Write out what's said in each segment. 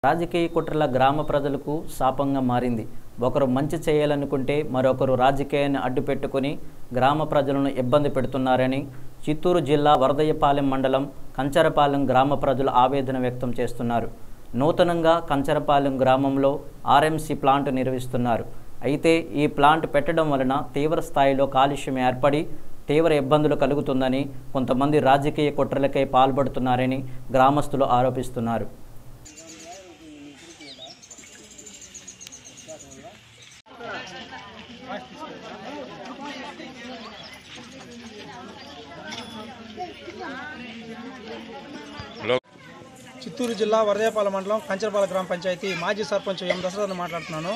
రాజకీయ కుట్రల గ్రామ ప్రజలకు శాపంగా మారింది ఒకరు మంచి చేయాలనుకుంటే మరొకరు రాజకీయాన్ని అడ్డుపెట్టుకుని గ్రామ ప్రజలను ఇబ్బంది పెడుతున్నారని చిత్తూరు జిల్లా వరదయ్యపాలెం మండలం కంచరపాలెం గ్రామ ప్రజలు ఆవేదన వ్యక్తం చేస్తున్నారు నూతనంగా కంచరపాలెం గ్రామంలో ఆర్ఎంసీ ప్లాంట్ నిర్వహిస్తున్నారు అయితే ఈ ప్లాంట్ పెట్టడం వలన తీవ్ర స్థాయిలో కాలుష్యం ఏర్పడి తీవ్ర ఇబ్బందులు కలుగుతుందని కొంతమంది రాజకీయ కుట్రలకై పాల్పడుతున్నారని గ్రామస్తులు ఆరోపిస్తున్నారు చిత్తూరు జిల్లా వరదేపాలెం మండలం కంచరపాల గ్రామ పంచాయతీ మాజీ సర్పంచ్ ఎం దశరథన్ మాట్లాడుతున్నాను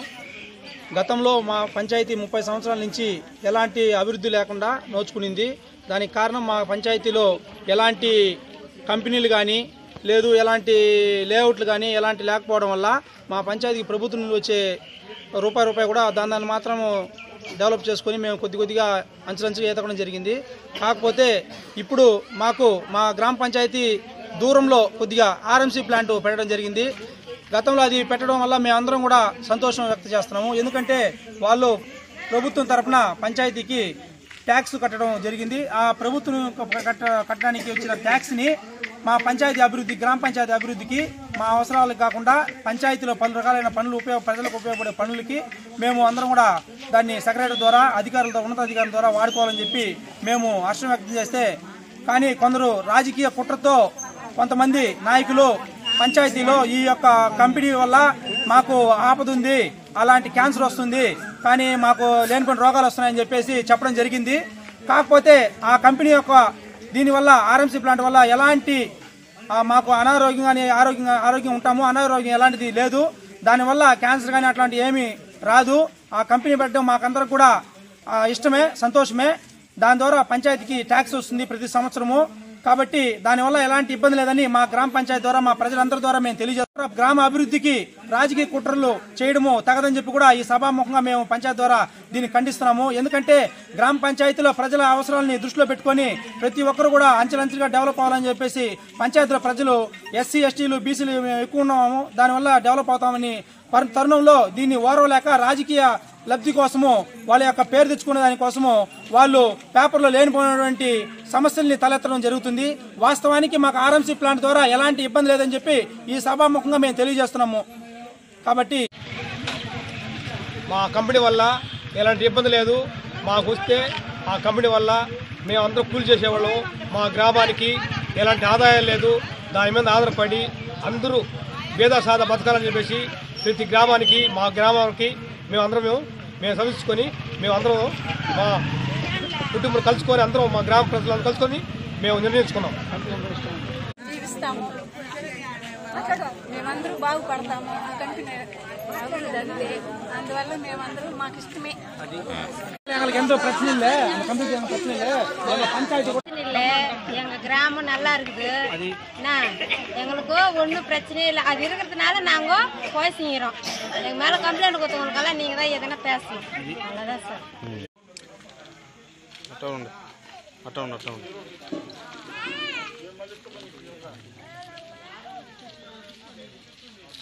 గతంలో మా పంచాయతీ ముప్పై సంవత్సరాల నుంచి ఎలాంటి అభివృద్ధి లేకుండా నోచుకునింది దానికి కారణం మా పంచాయతీలో ఎలాంటి కంపెనీలు కానీ లేదు ఎలాంటి లేఅవుట్లు కానీ ఎలాంటి లేకపోవడం వల్ల మా పంచాయతీకి ప్రభుత్వం నుండి వచ్చే రూపాయి రూపాయి కూడా దాని దాన్ని మాత్రం డెవలప్ చేసుకొని మేము కొద్ది కొద్దిగా అంచులంచుగా ఎదగడం జరిగింది కాకపోతే ఇప్పుడు మాకు మా గ్రామ పంచాయతీ దూరంలో కొద్దిగా ఆర్ఎంసీ ప్లాంట్ పెట్టడం జరిగింది గతంలో అది పెట్టడం వల్ల మేమందరం కూడా సంతోషం వ్యక్తం చేస్తున్నాము ఎందుకంటే వాళ్ళు ప్రభుత్వం తరపున పంచాయతీకి ట్యాక్స్ కట్టడం జరిగింది ఆ ప్రభుత్వం కట్ట కట్టడానికి వచ్చిన ట్యాక్స్ని మా పంచాయతీ అభివృద్ధి గ్రామ పంచాయతీ అభివృద్ధికి మా అవసరాలకు కాకుండా పంచాయతీలో పలు రకాలైన పనులు ఉపయోగ ప్రజలకు ఉపయోగపడే పనులకి మేము అందరం కూడా దాన్ని సెక్రటరీ ద్వారా అధికారులతో ఉన్నతాధికారుల ద్వారా వాడుకోవాలని చెప్పి మేము హర్షం వ్యక్తం చేస్తే కానీ కొందరు రాజకీయ కుట్రతో కొంతమంది నాయకులు పంచాయతీలో ఈ యొక్క కంపెనీ వల్ల మాకు ఆపద ఉంది అలాంటి క్యాన్సర్ వస్తుంది కానీ మాకు లేనిపోయిన రోగాలు వస్తున్నాయని చెప్పేసి చెప్పడం జరిగింది కాకపోతే ఆ కంపెనీ యొక్క దీనివల్ల ఆర్ఎంసీ ప్లాంట్ వల్ల ఎలాంటి ఆ, మాకు అనారోగ్యం కానీ ఆరోగ్యం ఆరోగ్యం ఉంటాము అనారోగ్యం ఎలాంటిది లేదు దానివల్ల క్యాన్సర్ కానీ అట్లాంటి ఏమీ రాదు ఆ కంపెనీ పెట్టడం మాకందరికి కూడా ఆ, ఇష్టమే సంతోషమే దాని ద్వారా పంచాయతీకి ట్యాక్స్ వస్తుంది ప్రతి సంవత్సరము కాబట్టి దానివల్ల ఎలాంటి ఇబ్బంది లేదని మా గ్రామ పంచాయతీ ద్వారా మా ప్రజలందరి ద్వారా మేము తెలియజేస్తాం గ్రామ అభివృద్ధికి రాజకీయ కుట్రలు చేయడము తగదని చెప్పి కూడా ఈ సభాముఖంగా మేము పంచాయతీ ద్వారా దీన్ని ఖండిస్తున్నాము ఎందుకంటే గ్రామ పంచాయతీలో ప్రజల అవసరాలని దృష్టిలో పెట్టుకొని ప్రతి ఒక్కరు కూడా అంచెలంచెలుగా డెవలప్ అవ్వాలని చెప్పేసి పంచాయతీలో ప్రజలు ఎస్సీ ఎస్టీలు బీసీలు ఎక్కువ ఉన్నాము దానివల్ల డెవలప్ అవుతామని పర్- తరుణంలో దీన్ని ఓరవలేక రాజకీయ లబ్ధి కోసము వాళ్ళ యొక్క పేరు తెచ్చుకునే దానికోసము వాళ్ళు పేపర్లో లేనిపోయినటువంటి సమస్యల్ని తలెత్తడం జరుగుతుంది వాస్తవానికి మాకు ఆర్ఎంసీ ప్లాంట్ ద్వారా ఎలాంటి ఇబ్బంది లేదని చెప్పి ఈ సభాముఖంగా మేము తెలియజేస్తున్నాము కాబట్టి మా కంపెనీ వల్ల ఎలాంటి ఇబ్బంది లేదు మాకు వస్తే ఆ కంపెనీ వల్ల మేము అందరూ కూలి చేసేవాళ్ళం మా గ్రామానికి ఎలాంటి ఆదాయం లేదు దాని మీద ఆధారపడి అందరూ భేద సాదా బతకాలని చెప్పేసి ప్రతి గ్రామానికి మా గ్రామానికి మేము అందరం మేము మేము సమీక్షించుకొని మేము అందరం మా కుటుంబం కలుసుకొని అందరం మా గ్రామ ప్రజలను కలుసుకొని మేము నిర్ణయించుకున్నాం జీవిస్తాము మేమందరూ బాగుపడతాము ఆ కంపెనీ అభివృద్ధి అంతే అందువల్ల మేమందరూ మాకు ఇష్టమే எங்களுக்கு எந்த பிரச்சனையும் இல்லை அந்த கம்பெனிக்கு எந்த பிரச்சனையும் இல்லை எங்கள் பஞ்சாயத்து கூட இல்ல எங்க கிராமம் நல்லா இருக்குது என்ன, எங்களுக்கு ஒன்றும் பிரச்சனை இல்லை அது இருக்கிறதுனால நாங்க போய் செய்கிறோம் எங்க மேல கம்ப்ளைண்ட் கொடுத்தவங்களுக்கெல்லாம் நீங்க தான் எதனா பேசணும் அவ்வளோதான் சார் అట్లా ఉండు అట్లా ఉండు అట్లా ఉండు